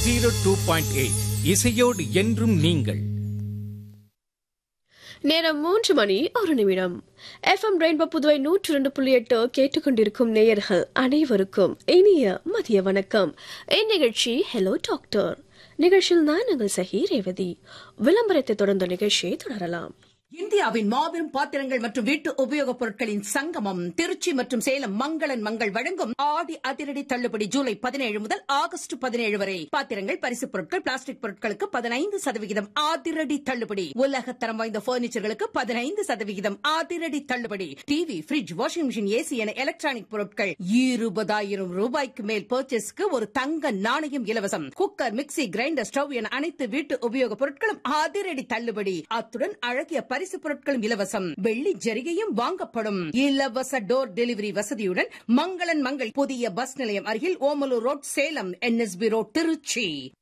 zero two point eight இசையோடு என்றும் நீங்கள் நேரம் மூன்று மணி ஒரு நிமிடம் எஃப்எம் ரெயின்போ புதுவை நூற்று ரெண்டு புள்ளி எட்டு கேட்டுக்கொண்டிருக்கும் நேயர்கள் அனைவருக்கும் இனிய மதிய வணக்கம் இந்நிகழ்ச்சி ஹலோ டாக்டர் நிகழ்ச்சியில் நான் உங்கள் சஹி ரேவதி விளம்பரத்தை தொடர்ந்த நிகழ்ச்சியை தொடரலாம் இந்தியாவின் மாபெரும் பாத்திரங்கள் மற்றும் வீட்டு உபயோகப் பொருட்களின் சங்கமம் திருச்சி மற்றும் சேலம் மங்களன் மங்கள் வழங்கும் ஆடி அதிரடி தள்ளுபடி ஜூலை பதினேழு முதல் ஆகஸ்ட் பதினேழு வரை பாத்திரங்கள் பரிசுப் பொருட்கள் பிளாஸ்டிக் பொருட்களுக்கு பதினைந்து சதவிகிதம் அதிரடி தள்ளுபடி உலகத்தரம் வாய்ந்த பர்னிச்சர்களுக்கு பதினைந்து சதவிகிதம் அதிரடி தள்ளுபடி TV fridge washing machine AC என எலக்ட்ரானிக் பொருட்கள் இருபதாயிரம் ரூபாய்க்கு மேல் பர்ச்சேஸ்க்கு ஒரு தங்க நாணயம் இலவசம் குக்கர் மிக்ஸி கிரைண்டர் ஸ்டவ் என அனைத்து வீட்டு உபயோகப் பொருட்களும் அதிரடி தள்ளுபடி அத்துடன் அழகிய பரிசு பொருட்களும் இலவசம் வெள்ளி ஜரிகையும் வாங்கப்படும் இலவச டோர் டெலிவரி வசதியுடன் மங்களன் மங்கள் புதிய பஸ் நிலையம் அருகில் Omalur road Salem NSB road Trichy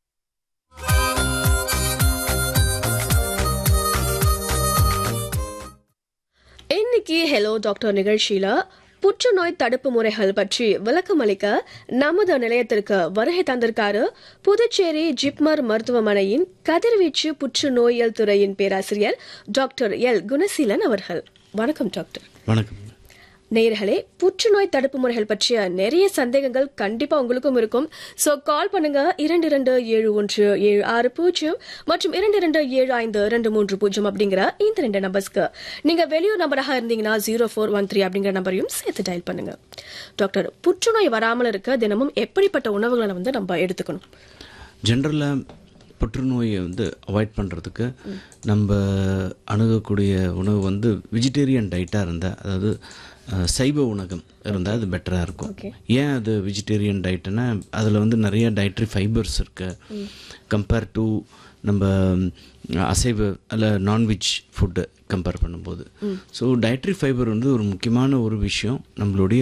இன்னைக்கு ஹலோ டாக்டர் நிகழ்ச்சியில புற்றுநோய் தடுப்பு முறைகள் பற்றி விளக்கம் அளிக்க நமது நிலையத்திற்கு வருகை தந்திருக்காரு புதுச்சேரி ஜிப்மர் மருத்துவமனையின் கதிர்வீச்சு புற்றுநோயியல் துறையின் பேராசிரியர் டாக்டர் எல் குணசீலன் அவர்கள் வணக்கம் டாக்டர் வணக்கம் நேயர்களே புற்றுநோய் தடுப்பு முறைகள் பற்றிய நிறைய சந்தேகங்கள் கண்டிப்பா உங்களுக்கும் இருக்கும் சோ கால் பண்ணுங்க இரண்டு இரண்டு ஏழு ஒன்று ஏழு ஆறு பூஜ்ஜியம் மற்றும் இரண்டு இரண்டு ஏழு ஐந்து ரெண்டு மூன்று பூஜ்ஜியம் அப்படிங்கிற இந்த ரெண்டு நம்பர்ஸ்க்கு நீங்க வெளியூர் நம்பராக இருந்தீங்கன்னா ஜீரோ ஃபோர் ஒன் த்ரீ அப்படிங்கிற நம்பரையும் சேர்த்து டயல் பண்ணுங்க டாக்டர் புற்றுநோய் வராமல் இருக்க தினமும் எப்படிப்பட்ட உணவுகளை வந்து நம்ம எடுத்துக்கணும் ஜென்ரலாக புற்றுநோயை வந்து அவாய்ட் பண்ணுறதுக்கு நம்ம அணுகக்கூடிய உணவு வந்து வெஜிடேரியன் டயட்டாக இருந்தால் அதாவது அஹ், சைவ உணகம் இருந்தால் அது பெட்டராக இருக்கும் ஏன் அது வெஜிடேரியன் டயட்னா அதில் வந்து நிறைய டயட்ரி ஃபைபர்ஸ் இருக்கு கம்பேர் டு நம்ம ம், அசைவ அல்ல நான்வெஜ் ஃபுட்டு கம்பேர் பண்ணும்போது ஸோ டயட்ரி ஃபைபர் வந்து ஒரு முக்கியமான ஒரு விஷயம் நம்மளுடைய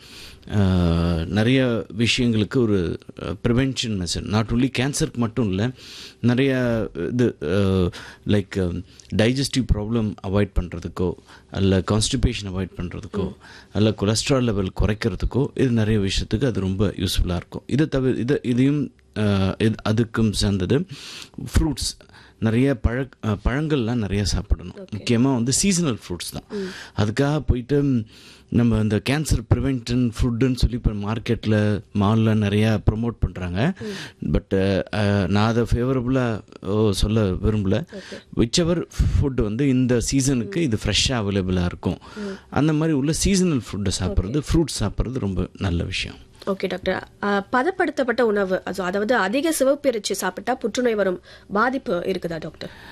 அஹ், நிறைய விஷயங்களுக்கு ஒரு ப்ரிவென்ஷன் மெஷர் நாட் ஒன்லி கேன்சருக்கு மட்டும் இல்லை நிறைய இது லைக் டைஜஸ்டிவ் ப்ராப்ளம் அவாய்ட் பண்ணுறதுக்கோ அல்ல கான்ஸ்டிபேஷன் அவாய்ட் பண்ணுறதுக்கோ அல்ல கொலஸ்ட்ரால் லெவல் குறைக்கிறதுக்கோ இது நிறைய விஷயத்துக்கு அது ரொம்ப யூஸ்ஃபுல்லாக இருக்கும் இதை தவிர இதை இதையும் அஹ், இது அதுக்கும் சேர்ந்தது ஃப்ரூட்ஸ் நிறைய பழ அஹ், பழங்கள்லாம் நிறைய சாப்பிடணும் முக்கியமாக வந்து சீசனல் ஃப்ரூட்ஸ் தான் அதுக்காக போயிட்டு நம்ம இந்த கேன்சர் ப்ரிவென்ஷன் ஃபுட்டுன்னு சொல்லி இப்போ மார்க்கெட்டில் மாலில் நிறையா ப்ரொமோட் பண்ணுறாங்க பட் நான் அதை ஃபேவரபுளாக சொல்ல விரும்பல விச்சவர் ஃபுட் வந்து இந்த சீசனுக்கு இது ஃப்ரெஷ்ஷாக அவைலபிளாக இருக்கும் அந்த மாதிரி உள்ள சீசனல் ஃபுட்டை சாப்பிட்றது ஃப்ரூட்ஸ் சாப்பிட்றது ரொம்ப நல்ல விஷயம் ஓகே டாக்டர் அஹ், பதப்படுத்தப்பட்ட உணவு அது- அதாவது அதிக சிவப்பு இறைச்சி சாப்பிட்டா புற்றுநோய் வரும் பாதிப்பு இருக்குதா டாக்டர்